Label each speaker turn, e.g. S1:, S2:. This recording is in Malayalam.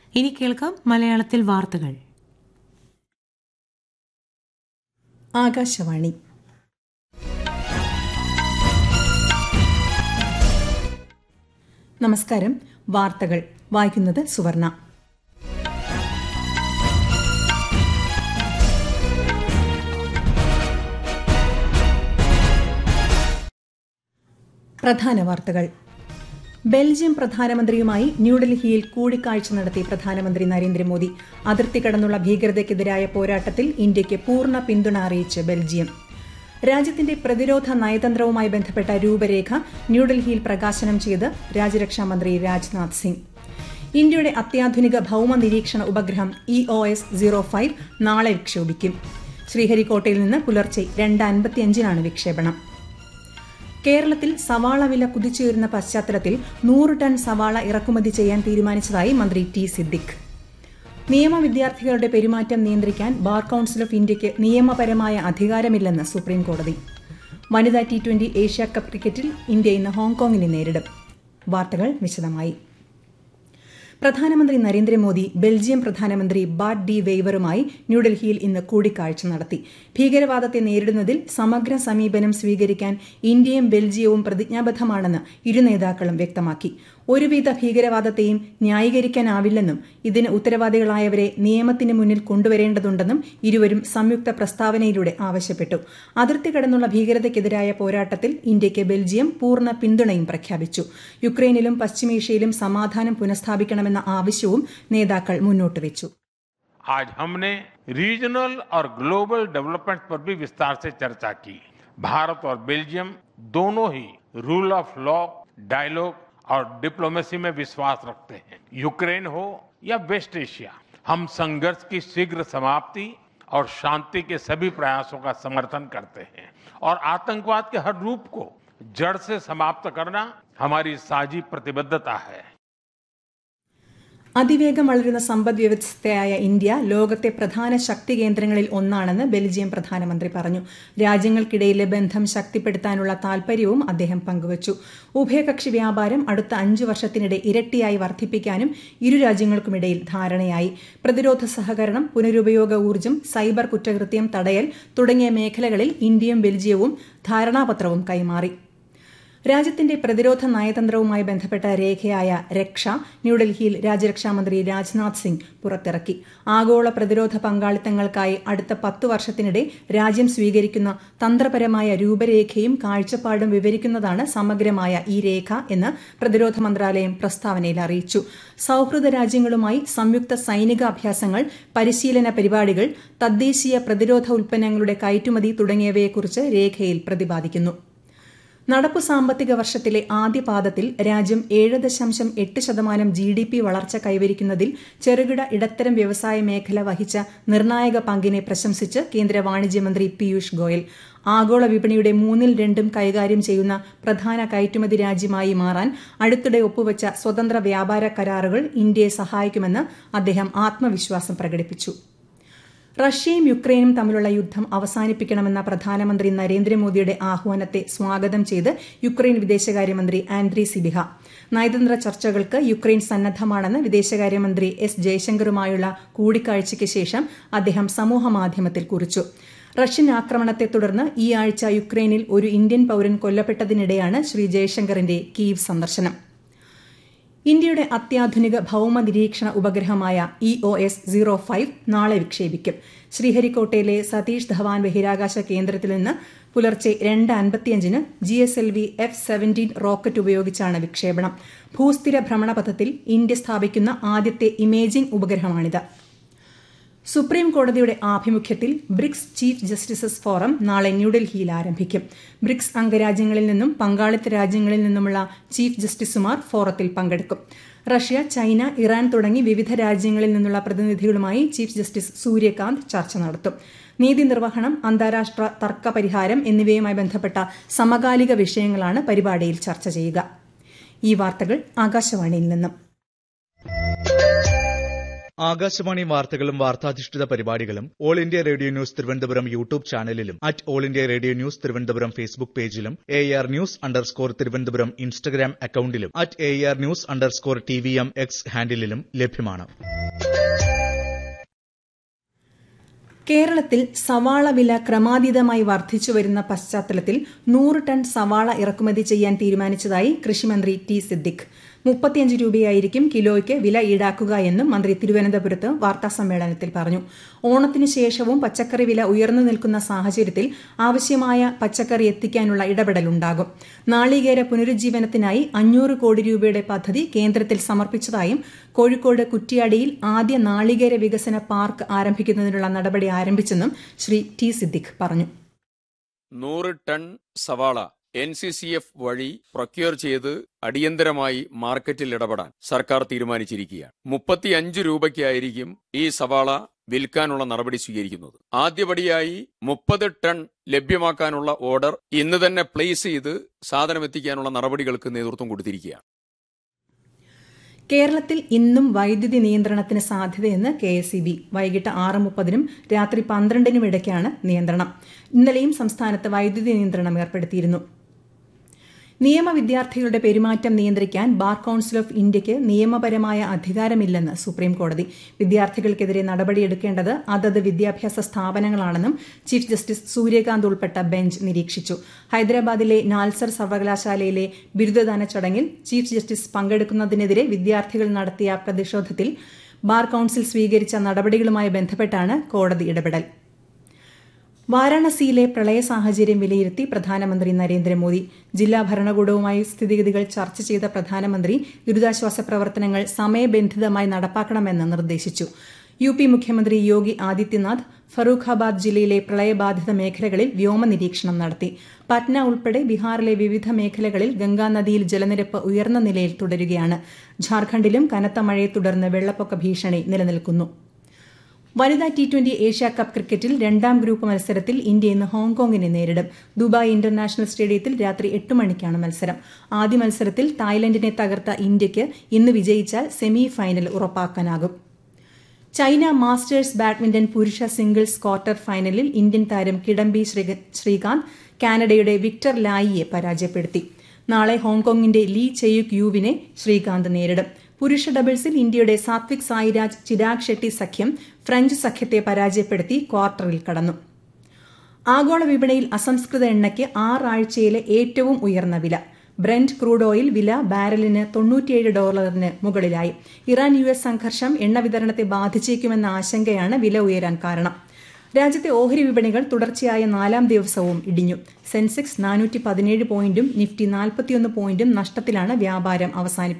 S1: ഇനി കേൾക്കാം മലയാളത്തിൽ വാർത്തകൾ
S2: ആകാശവാണി നമസ്കാരം വാർത്തകൾ വായിക്കുന്നത് സുവർണ പ്രധാന വാർത്തകൾ ബെൽജിയം പ്രധാനമന്ത്രിയുമായി ന്യൂഡൽഹിയിൽ കൂടിക്കാഴ്ച നടത്തി പ്രധാനമന്ത്രി നരേന്ദ്രമോദി അതിർത്തി കടന്നുള്ള ഭീകരതയ്ക്കെതിരായ പോരാട്ടത്തിൽ ഇന്ത്യയ്ക്ക് പൂർണ്ണ പിന്തുണ അറിയിച്ച് ബെൽജിയം രാജ്യത്തിന്റെ പ്രതിരോധ നയതന്ത്രവുമായി ബന്ധപ്പെട്ട രൂപരേഖ ന്യൂഡൽഹിയിൽ പ്രകാശനം ചെയ്ത് രാജ്യരക്ഷാമന്ത്രി രാജ്നാഥ് സിംഗ് ഇന്ത്യയുടെ അത്യാധുനിക ഭൌമ നിരീക്ഷണ ഉപഗ്രഹം E O S zero five നാളെ വിക്ഷേപിക്കും ശ്രീഹരിക്കോട്ടയിൽ നിന്ന് പുലർച്ചെ രണ്ട് അൻപത്തിയഞ്ചിനാണ് വിക്ഷേപണം കേരളത്തിൽ സവാള വില കുതിച്ചുയരുന്ന പശ്ചാത്തലത്തിൽ നൂറ് ടൺ സവാള ഇറക്കുമതി ചെയ്യാൻ തീരുമാനിച്ചതായി മന്ത്രി ടി സിദ്ദിഖ് നിയമ വിദ്യാർത്ഥികളുടെ പെരുമാറ്റം നിയന്ത്രിക്കാൻ ബാർ കൌൺസിൽ ഓഫ് ഇന്ത്യയ്ക്ക് നിയമപരമായ അധികാരമില്ലെന്ന് സുപ്രീം കോടതി വനിതാ ടി ട്വന്റി ഏഷ്യ കപ്പ് ക്രിക്കറ്റിൽ ഇന്ത്യ ഇന്ന് ഹോങ്കോങ്ങിനെ നേരിടും വാർത്തകൾ വിശദമായി പ്രധാനമന്ത്രി നരേന്ദ്രമോദി ബെൽജിയം പ്രധാനമന്ത്രി ബാറ്റ് ഡി വെയ്വറുമായി ന്യൂഡൽഹിയിൽ ഇന്ന് കൂടിക്കാഴ്ച നടത്തി ഭീകരവാദത്തെ നേരിടുന്നതിൽ സമഗ്ര സമീപനം സ്വീകരിക്കാൻ ഇന്ത്യയും ബെൽജിയവും പ്രതിജ്ഞാബദ്ധമാണെന്ന് ഇരു നേതാക്കളും വ്യക്തമാക്കി ഒരുവിധ ഭീകരവാദത്തെയും ന്യായീകരിക്കാനാവില്ലെന്നും ഇതിന് ഉത്തരവാദികളായവരെ നിയമത്തിന് മുന്നിൽ കൊണ്ടുവരേണ്ടതുണ്ടെന്നും ഇരുവരും സംയുക്ത പ്രസ്താവനയിലൂടെ ആവശ്യപ്പെട്ടു അതിർത്തി കടന്നുള്ള ഭീകരതയ്ക്കെതിരായ പോരാട്ടത്തിൽ ഇന്ത്യയ്ക്ക് ബെൽജിയം പൂർണ്ണ പിന്തുണയും പ്രഖ്യാപിച്ചു യുക്രൈനിലും പശ്ചിമേഷ്യയിലും സമാധാനം പുനഃസ്ഥാപിക്കണമെന്ന ആവശ്യവും നേതാക്കൾ മുന്നോട്ട് വെച്ചു
S3: आज हमने रीजनल और ग्लोबल डेवलपमेंट पर भी विस्तार से चर्चा की भारत और बेल्जियम दोनों ही रूल ऑफ लॉ डायलॉग और डिप्लोमेसी में विश्वास रखते हैं यूक्रेन हो या वेस्ट एशिया हम संघर्ष की शीघ्र समाप्ति और शांति के सभी प्रयासों का समर्थन करते हैं और आतंकवाद के हर रूप को जड़ से समाप्त करना हमारी साझी प्रतिबद्धता है
S2: അതിവേഗം വളരുന്ന സമ്പദ് വ്യവസ്ഥയായ ഇന്ത്യ ലോകത്തെ പ്രധാന ശക്തി കേന്ദ്രങ്ങളിൽ ഒന്നാണെന്ന് ബെൽജിയം പ്രധാനമന്ത്രി പറഞ്ഞു രാജ്യങ്ങൾക്കിടയിലെ ബന്ധം ശക്തിപ്പെടുത്താനുള്ള താൽപര്യവും അദ്ദേഹം പങ്കുവച്ചു ഉഭയകക്ഷി വ്യാപാരം അടുത്ത അഞ്ചു വർഷത്തിനിടെ ഇരട്ടിയായി വർദ്ധിപ്പിക്കാനും ഇരു രാജ്യങ്ങൾക്കുമിടയിൽ ധാരണയായി പ്രതിരോധ സഹകരണം പുനരുപയോഗ ഊർജ്ജം സൈബർ കുറ്റകൃത്യം തടയൽ തുടങ്ങിയ മേഖലകളിൽ ഇന്ത്യയും ബെൽജിയവും ധാരണാപത്രവും കൈമാറി രാജ്യത്തിന്റെ പ്രതിരോധ നയതന്ത്രവുമായി ബന്ധപ്പെട്ട രേഖയായ രക്ഷ ന്യൂഡൽഹിയിൽ രാജ്യരക്ഷാമന്ത്രി രാജ്നാഥ് സിംഗ് പുറത്തിറക്കി ആഗോള പ്രതിരോധ പങ്കാളിത്തങ്ങൾക്കായി അടുത്ത പത്ത് വർഷത്തിനിടെ രാജ്യം സ്വീകരിക്കുന്ന തന്ത്രപരമായ രൂപരേഖയും കാഴ്ചപ്പാടും വിവരിക്കുന്നതാണ് സമഗ്രമായ ഈ രേഖ എന്ന് പ്രതിരോധ മന്ത്രാലയം പ്രസ്താവനയിൽ അറിയിച്ചു സൌഹൃദ രാജ്യങ്ങളുമായി സംയുക്ത സൈനിക അഭ്യാസങ്ങൾ പരിശീലന പരിപാടികൾ തദ്ദേശീയ പ്രതിരോധ ഉൽപ്പന്നങ്ങളുടെ കയറ്റുമതി തുടങ്ങിയവയെക്കുറിച്ച് രേഖയിൽ പ്രതിപാദിക്കുന്നു നടപ്പു സാമ്പത്തിക വർഷത്തിലെ ആദ്യ പാദത്തിൽ രാജ്യം ഏഴ് ദശാംശം എട്ട് ശതമാനം ജി ഡി പി വളർച്ച കൈവരിക്കുന്നതിൽ ചെറുകിട ഇടത്തരം വ്യവസായ മേഖല വഹിച്ച നിർണായക പങ്കിനെ പ്രശംസിച്ച് കേന്ദ്ര വാണിജ്യമന്ത്രി പീയൂഷ് ഗോയൽ ആഗോള വിപണിയുടെ മൂന്നിൽ രണ്ടും കൈകാര്യം ചെയ്യുന്ന പ്രധാന കയറ്റുമതി രാജ്യമായി മാറാൻ അടുത്തിടെ ഒപ്പുവച്ച സ്വതന്ത്ര വ്യാപാര കരാറുകൾ ഇന്ത്യയെ സഹായിക്കുമെന്ന് അദ്ദേഹം ആത്മവിശ്വാസം പ്രകടിപ്പിച്ചു റഷ്യയും യുക്രൈനും തമ്മിലുള്ള യുദ്ധം അവസാനിപ്പിക്കണമെന്ന പ്രധാനമന്ത്രി നരേന്ദ്രമോദിയുടെ ആഹ്വാനത്തെ സ്വാഗതം ചെയ്ത് യുക്രൈൻ വിദേശകാര്യമന്ത്രി ആൻഡ്രി സിബിഹ നയതന്ത്ര ചർച്ചകൾക്ക് യുക്രൈൻ സന്നദ്ധമാണെന്ന് വിദേശകാര്യമന്ത്രി എസ് ജയശങ്കറുമായുള്ള കൂടിക്കാഴ്ചയ്ക്ക് ശേഷം അദ്ദേഹം സമൂഹമാധ്യമത്തിൽ കുറിച്ചു റഷ്യൻ ആക്രമണത്തെ തുടർന്ന് ഈ ആഴ്ച യുക്രൈനിൽ ഒരു ഇന്ത്യൻ പൌരൻ കൊല്ലപ്പെട്ടതിനിടെയാണ് ശ്രീ ജയശങ്കറിന്റെ കീവ് സന്ദർശനം ഇന്ത്യയുടെ അത്യാധുനിക ഭൌമ നിരീക്ഷണ ഉപഗ്രഹമായ E O S zero five നാളെ വിക്ഷേപിക്കും ശ്രീഹരിക്കോട്ടയിലെ സതീഷ് ധവാൻ ബഹിരാകാശ കേന്ദ്രത്തിൽ നിന്ന് പുലർച്ചെ രണ്ട് അൻപത്തിയഞ്ചിന് G S L V F seventeen rocket ഉപയോഗിച്ചാണ് വിക്ഷേപണം ഭൂസ്ഥിര ഭ്രമണപഥത്തിൽ ഇന്ത്യ സ്ഥാപിക്കുന്ന ആദ്യത്തെ ഇമേജിംഗ് ഉപഗ്രഹമാണിത് സുപ്രീം കോടതിയുടെ ആഭിമുഖ്യത്തിൽ ബ്രിക്സ് ചീഫ് ജസ്റ്റിസസ് ഫോറം നാളെ ന്യൂഡൽഹിയിൽ ആരംഭിക്കും ബ്രിക്സ് അംഗരാജ്യങ്ങളിൽ നിന്നും പങ്കാളിത്ത രാജ്യങ്ങളിൽ നിന്നുമുള്ള ചീഫ് ജസ്റ്റിസുമാർ ഫോറത്തിൽ പങ്കെടുക്കും റഷ്യ ചൈന ഇറാൻ തുടങ്ങി വിവിധ രാജ്യങ്ങളിൽ നിന്നുള്ള പ്രതിനിധികളുമായി ചീഫ് ജസ്റ്റിസ് സൂര്യകാന്ത് ചർച്ച നടത്തും നീതി നിർവഹണം അന്താരാഷ്ട്ര തർക്ക പരിഹാരം എന്നിവയുമായി ബന്ധപ്പെട്ട സമകാലിക വിഷയങ്ങളാണ് പരിപാടിയിൽ ചർച്ച ചെയ്യുക ഈ വാർത്തകൾ ആകാശവാണിയിൽ നിന്നും
S4: ആകാശവാണി വാർത്തകളും വാർത്താധിഷ്ഠിത പരിപാടികളും All India Radio news Thiruvananthapuram YouTube ചാനലിലും at All India Radio news Thiruvananthapuram Facebook പേജിലും A R news underscore Thiruvananthapuram Instagram അക്കൌണ്ടിലും at A R news underscore T V M X ഹാൻഡിലും ലഭ്യമാണ്
S2: കേരളത്തിൽ സവാള വില ക്രമാതീതമായി വർദ്ധിച്ചു വരുന്ന പശ്ചാത്തലത്തിൽ നൂറ് ടൺ സവാള ഇറക്കുമതി ചെയ്യാൻ തീരുമാനിച്ചതായി കൃഷിമന്ത്രി ടി സിദ്ദിഖ് മുപ്പത്തിയഞ്ച് രൂപയായിരിക്കും കിലോയ്ക്ക് വില ഈടാക്കുക എന്നും മന്ത്രി തിരുവനന്തപുരത്ത് വാർത്താസമ്മേളനത്തിൽ പറഞ്ഞു ഓണത്തിനു ശേഷവും പച്ചക്കറി വില ഉയർന്നു നിൽക്കുന്ന സാഹചര്യത്തിൽ ആവശ്യമായ പച്ചക്കറി എത്തിക്കാനുള്ള ഇടപെടലുണ്ടാകും നാളികേര പുനരുജ്ജീവനത്തിനായി അഞ്ഞൂറ് കോടി രൂപയുടെ പദ്ധതി കേന്ദ്രത്തിൽ സമർപ്പിച്ചതായും കോഴിക്കോട് കുറ്റിയാടിയിൽ ആദ്യ നാളികേര വികസന പാർക്ക് ആരംഭിക്കുന്നതിനുള്ള നടപടി ആരംഭിച്ചെന്നും ശ്രീ ടി സിദ്ദിഖ് പറഞ്ഞു
S5: നൂറ് ടൺ സവാള എൻ സി സി എഫ് വഴി പ്രൊക്യൂർ ചെയ്ത് അടിയന്തരമായി മാർക്കറ്റിൽ ഇടപെടാൻ സർക്കാർ തീരുമാനിച്ചിരിക്കുകയാണ് മുപ്പത്തിയഞ്ച് രൂപയ്ക്കായിരിക്കും ഈ സവാള വിൽക്കാനുള്ള നടപടി സ്വീകരിക്കുന്നത് ആദ്യപടിയായി മുപ്പത് ടൺ ലഭ്യമാക്കാനുള്ള ഓർഡർ ഇന്ന് തന്നെ പ്ലേസ് ചെയ്ത് സാധനം എത്തിക്കാനുള്ള നടപടികൾക്ക് നേതൃത്വം കൊടുത്തിരിക്കുകയാണ്
S2: കേരളത്തിൽ ഇന്നും വൈദ്യുതി നിയന്ത്രണത്തിന് സാധ്യതയെന്ന് കെ എസ് ഇ ബി വൈകിട്ട് ആറ് മുപ്പതിനും രാത്രി പന്ത്രണ്ടിനും ഇടയ്ക്കാണ് നിയന്ത്രണം ഇന്നലെയും സംസ്ഥാനത്ത് വൈദ്യുതി നിയന്ത്രണം ഏർപ്പെടുത്തിയിരുന്നു നിയമ വിദ്യാർത്ഥികളുടെ പെരുമാറ്റം നിയന്ത്രിക്കാൻ ബാർ കൌൺസിൽ ഓഫ് ഇന്ത്യയ്ക്ക് നിയമപരമായ അധികാരമില്ലെന്ന് സുപ്രീം കോടതി വിദ്യാർത്ഥികൾക്കെതിരെ നടപടിയെടുക്കേണ്ടത് അതത് വിദ്യാഭ്യാസ സ്ഥാപനങ്ങളാണെന്നും ചീഫ് ജസ്റ്റിസ് സൂര്യകാന്ത് ഉൾപ്പെട്ട ബെഞ്ച് നിരീക്ഷിച്ചു ഹൈദരാബാദിലെ നാൽസർ സർവകലാശാലയിലെ ബിരുദദാന ചടങ്ങിൽ ചീഫ് ജസ്റ്റിസ് പങ്കെടുക്കുന്നതിനെതിരെ വിദ്യാർത്ഥികൾ നടത്തിയ പ്രതിഷേധത്തിൽ ബാർ കൌൺസിൽ സ്വീകരിച്ച നടപടികളുമായി ബന്ധപ്പെട്ടാണ് കോടതി ഇടപെടൽ വാരാണസിയിലെ പ്രളയ സാഹചര്യം വിലയിരുത്തി പ്രധാനമന്ത്രി നരേന്ദ്രമോദി ജില്ലാ ഭരണകൂടവുമായി സ്ഥിതിഗതികൾ ചർച്ച ചെയ്ത പ്രധാനമന്ത്രി ദുരിതാശ്വാസ പ്രവർത്തനങ്ങൾ സമയബന്ധിതമായി നടപ്പാക്കണമെന്ന് നിർദ്ദേശിച്ചു യു പി മുഖ്യമന്ത്രി യോഗി ആദിത്യനാഥ് ഫറൂഖാബാദ് ജില്ലയിലെ പ്രളയബാധിത മേഖലകളിൽ വ്യോമ നിരീക്ഷണം നടത്തി പറ്റ്ന ഉൾപ്പെടെ ബീഹാറിലെ വിവിധ മേഖലകളിൽ ഗംഗാനദിയിൽ ജലനിരപ്പ് ഉയർന്ന നിലയിൽ തുടരുകയാണ് ഝാർഖണ്ഡിലും കനത്ത മഴയെ തുടർന്ന് വെള്ളപ്പൊക്ക ഭീഷണി നിലനിൽക്കുന്നു വനിതാ ടി ട്വന്റി ഏഷ്യ കപ്പ് ക്രിക്കറ്റിൽ രണ്ടാം ഗ്രൂപ്പ് മത്സരത്തിൽ ഇന്ത്യ ഇന്ന് ഹോങ്കോങ്ങിനെ നേരിടും ദുബായ് ഇന്റർനാഷണൽ സ്റ്റേഡിയത്തിൽ രാത്രി എട്ട് മണിക്കാണ് മത്സരം ആദ്യ മത്സരത്തിൽ തായ്ലൻഡിനെ തകർത്ത ഇന്ത്യയ്ക്ക് ഇന്ന് വിജയിച്ചാൽ സെമി ഫൈനൽ ഉറപ്പാക്കാനാകും ചൈന മാസ്റ്റേഴ്സ് ബാഡ്മിന്റൺ പുരുഷ സിംഗിൾസ് ക്വാർട്ടർ ഫൈനലിൽ ഇന്ത്യൻ താരം കിഡംബി ശ്രീകാന്ത് കാനഡയുടെ വിക്ടർ ലായിയെ പരാജയപ്പെടുത്തി നാളെ ഹോങ്കോങ്ങിന്റെ ലീ ചെയുക് യുവിനെ ശ്രീകാന്ത് നേരിടും പുരുഷ ഡബിൾസിൽ ഇന്ത്യയുടെ സാത്വിക് സായിരാജ് ചിരാഗ് ഷെട്ടി സഖ്യം ഫ്രഞ്ച് സഖ്യത്തെ പരാജയപ്പെടുത്തി ക്വാർട്ടറിൽ കടന്നു ആഗോള വിപണിയിൽ അസംസ്കൃത എണ്ണയ്ക്ക് ആറാഴ്ചയിലെ ഏറ്റവും ഉയർന്ന വില ബ്രന്റ് ക്രൂഡ് ഓയിൽ വില ബാരലിന് തൊണ്ണൂറ്റിയേഴ് ഡോളറിന് മുകളിലായി ഇറാൻ യു എസ് സംഘർഷം എണ്ണ വിതരണത്തെ ബാധിച്ചേക്കുമെന്ന ആശങ്കയാണ് വില ഉയരാൻ കാരണം രാജ്യത്തെ ഓഹരി വിപണികൾ തുടർച്ചയായ നാലാം ദിവസവും ഇടിഞ്ഞു സെൻസെക്സ് നാനൂറ്റി പതിനേഴ് പോയിന്റും നിഫ്റ്റി നാൽപ്പത്തിയൊന്ന് പോയിന്റും നഷ്ടത്തിലാണ് വ്യാപാരം അവസാനിപ്പിച്ചത്